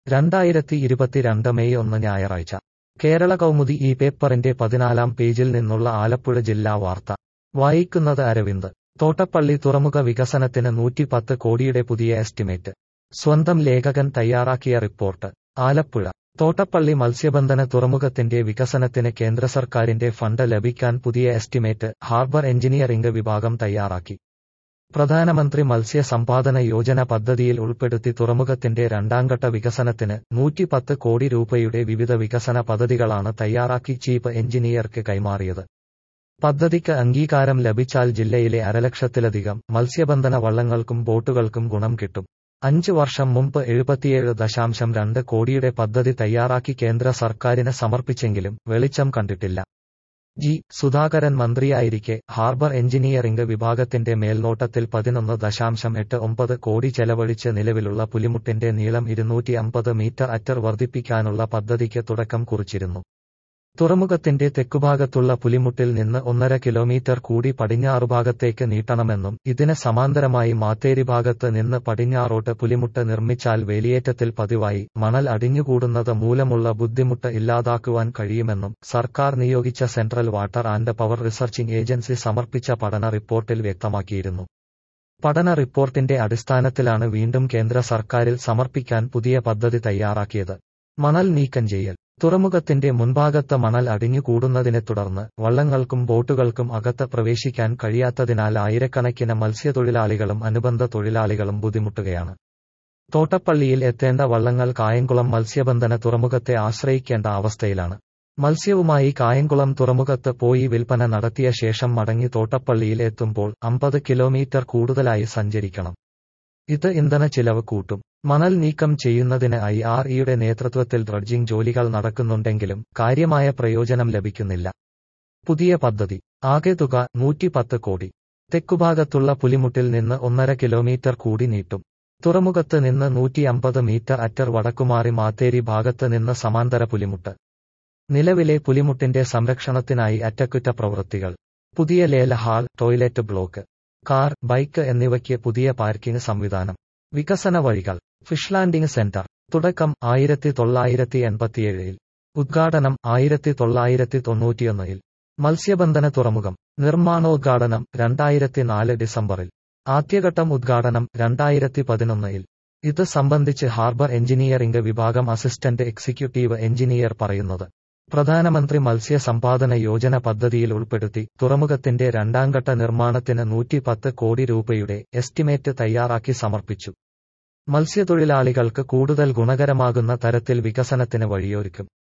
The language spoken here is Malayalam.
രണ്ടായിരത്തി ഇരുപത്തിരണ്ട് മെയ് ഒന്ന് ഞായറാഴ്ച കേരള കൗമുദി ഈ പേപ്പറിന്റെ പതിനാലാം പേജിൽ നിന്നുള്ള ആലപ്പുഴ ജില്ലാ വാർത്ത വായിക്കുന്നത് അരവിന്ദ് തോട്ടപ്പള്ളി തുറമുഖ വികസനത്തിന് നൂറ്റിപ്പത്ത് കോടിയുടെ പുതിയ എസ്റ്റിമേറ്റ് സ്വന്തം ലേഖകൻ തയ്യാറാക്കിയ റിപ്പോർട്ട് ആലപ്പുഴ തോട്ടപ്പള്ളി മത്സ്യബന്ധന തുറമുഖത്തിന്റെ വികസനത്തിന് കേന്ദ്ര സർക്കാരിന്റെ ഫണ്ട് ലഭിക്കാൻ പുതിയ എസ്റ്റിമേറ്റ് ഹാർബർ എഞ്ചിനീയറിംഗ് വിഭാഗം തയ്യാറാക്കി പ്രധാനമന്ത്രി മത്സ്യ സമ്പാദന യോജന പദ്ധതിയിൽ ഉൾപ്പെടുത്തി തുറമുഖത്തിന്റെ രണ്ടാംഘട്ട വികസനത്തിന് നൂറ്റിപ്പത്ത് കോടി രൂപയുടെ വിവിധ വികസന പദ്ധതികളാണ് തയ്യാറാക്കി ചീഫ് എഞ്ചിനീയർക്ക് കൈമാറിയത് പദ്ധതിക്ക് അംഗീകാരം ലഭിച്ചാൽ ജില്ലയിലെ അരലക്ഷത്തിലധികം മത്സ്യബന്ധന വള്ളങ്ങൾക്കും ബോട്ടുകൾക്കും ഗുണം കിട്ടും അഞ്ച് വർഷം മുമ്പ് എഴുപത്തിയേഴ് ദശാംശം രണ്ട് കോടിയുടെ പദ്ധതി തയ്യാറാക്കി കേന്ദ്ര സർക്കാരിന് സമർപ്പിച്ചെങ്കിലും വെളിച്ചം കണ്ടിട്ടില്ല ജി സുധാകരൻ മന്ത്രിയായിരിക്കെ ഹാർബർ എഞ്ചിനീയറിംഗ് വിഭാഗത്തിന്റെ മേൽനോട്ടത്തിൽ പതിനൊന്ന് ദശാംശം എട്ട് ഒമ്പത് കോടി ചെലവഴിച്ച് നിലവിലുള്ള പുലിമുട്ടിന്റെ നീളം ഇരുന്നൂറ്റി അമ്പത് മീറ്റർ അറ്റർ വർദ്ധിപ്പിക്കാനുള്ള പദ്ധതിക്ക് തുടക്കം കുറിച്ചിരുന്നു തുറമുഖത്തിന്റെ തെക്കുഭാഗത്തുള്ള പുലിമുട്ടിൽ നിന്ന് ഒന്നര കിലോമീറ്റർ കൂടി പടിഞ്ഞാറുഭാഗത്തേക്ക് നീട്ടണമെന്നും ഇതിന് സമാന്തരമായി മാത്തേരി ഭാഗത്ത് നിന്ന് പടിഞ്ഞാറോട്ട് പുലിമുട്ട് നിർമ്മിച്ചാൽ വേലിയേറ്റത്തിൽ പതിവായി മണൽ അടിഞ്ഞുകൂടുന്നത് മൂലമുള്ള ബുദ്ധിമുട്ട് ഇല്ലാതാക്കുവാൻ കഴിയുമെന്നും സർക്കാർ നിയോഗിച്ച central water and power researching agency സമർപ്പിച്ച പഠന റിപ്പോർട്ടിൽ വ്യക്തമാക്കിയിരുന്നു പഠന റിപ്പോർട്ടിന്റെ അടിസ്ഥാനത്തിലാണ് വീണ്ടും കേന്ദ്ര സർക്കാരിൽ സമർപ്പിക്കാൻ പുതിയ പദ്ധതി തയ്യാറാക്കിയത് മണൽ നീക്കം ചെയ്യൽ തുറമുഖത്തിന്റെ മുൻഭാഗത്ത് മണൽ അടിഞ്ഞുകൂടുന്നതിനെ തുടർന്ന് വള്ളങ്ങൾക്കും ബോട്ടുകൾക്കും അകത്ത് പ്രവേശിക്കാൻ കഴിയാത്തതിനാൽ ആയിരക്കണക്കിന് മത്സ്യത്തൊഴിലാളികളും അനുബന്ധ തൊഴിലാളികളും ബുദ്ധിമുട്ടുകയാണ് തോട്ടപ്പള്ളിയിൽ എത്തേണ്ട വള്ളങ്ങൾ കായംകുളം മത്സ്യബന്ധന തുറമുഖത്തെ ആശ്രയിക്കേണ്ട അവസ്ഥയിലാണ് മത്സ്യവുമായി കായംകുളം തുറമുഖത്ത് പോയി വിൽപ്പന നടത്തിയ ശേഷം മടങ്ങി തോട്ടപ്പള്ളിയിൽ എത്തുമ്പോൾ അമ്പത് കിലോമീറ്റർ കൂടുതലായി സഞ്ചരിക്കണം ഇത് ഇന്ധന ചിലവ് കൂട്ടും മണൽ നീക്കം ചെയ്യുന്നതിന് ഐ ആർ ഇയുടെ നേതൃത്വത്തിൽ ഡ്രഡ്ജിംഗ് ജോലികൾ നടക്കുന്നുണ്ടെങ്കിലും കാര്യമായ പ്രയോജനം ലഭിക്കുന്നില്ല പുതിയ പദ്ധതി ആകെ തുക നൂറ്റിപ്പത്ത് കോടി തെക്കുഭാഗത്തുള്ള പുലിമുട്ടിൽ നിന്ന് ഒന്നര കിലോമീറ്റർ കൂടി നീട്ടും തുറമുഖത്ത് നിന്ന് നൂറ്റി അമ്പത് മീറ്റർ അറ്റർ വടക്കുമാറി മാത്തേരി ഭാഗത്ത് നിന്ന് സമാന്തര പുലിമുട്ട് നിലവിലെ പുലിമുട്ടിന്റെ സംരക്ഷണത്തിനായി അറ്റകുറ്റപ്രവൃത്തികൾ പുതിയ ലേല hall toilet block car bike എന്നിവയ്ക്ക് പുതിയ പാർക്കിംഗ് സംവിധാനം വികസന വഴികൾ ഫിഷ് ലാൻഡിംഗ് സെന്റർ തുടക്കം ആയിരത്തി തൊള്ളായിരത്തി എൺപത്തിയേഴിൽ ഉദ്ഘാടനം ആയിരത്തി തൊള്ളായിരത്തി തൊണ്ണൂറ്റിയൊന്നിൽ മത്സ്യബന്ധന തുറമുഖം നിർമ്മാണോദ്ഘാടനം രണ്ടായിരത്തി നാല് ഡിസംബറിൽ ആദ്യഘട്ടം ഉദ്ഘാടനം രണ്ടായിരത്തി പതിനൊന്നിൽ ഇത് സംബന്ധിച്ച് ഹാർബർ എഞ്ചിനീയറിംഗ് വിഭാഗം അസിസ്റ്റന്റ് എക്സിക്യൂട്ടീവ് എഞ്ചിനീയർ പറയുന്നത് പ്രധാനമന്ത്രി മത്സ്യ സമ്പാദന യോജന പദ്ധതിയിൽ ഉൾപ്പെടുത്തി തുറമുഖത്തിന്റെ രണ്ടാംഘട്ട നിർമ്മാണത്തിന് നൂറ്റിപ്പത്ത് കോടി രൂപയുടെ എസ്റ്റിമേറ്റ് തയ്യാറാക്കി സമർപ്പിച്ചു മത്സ്യത്തൊഴിലാളികൾക്ക് കൂടുതൽ ഗുണകരമാകുന്ന തരത്തിൽ വികസനത്തിന് വഴിയൊരുക്കും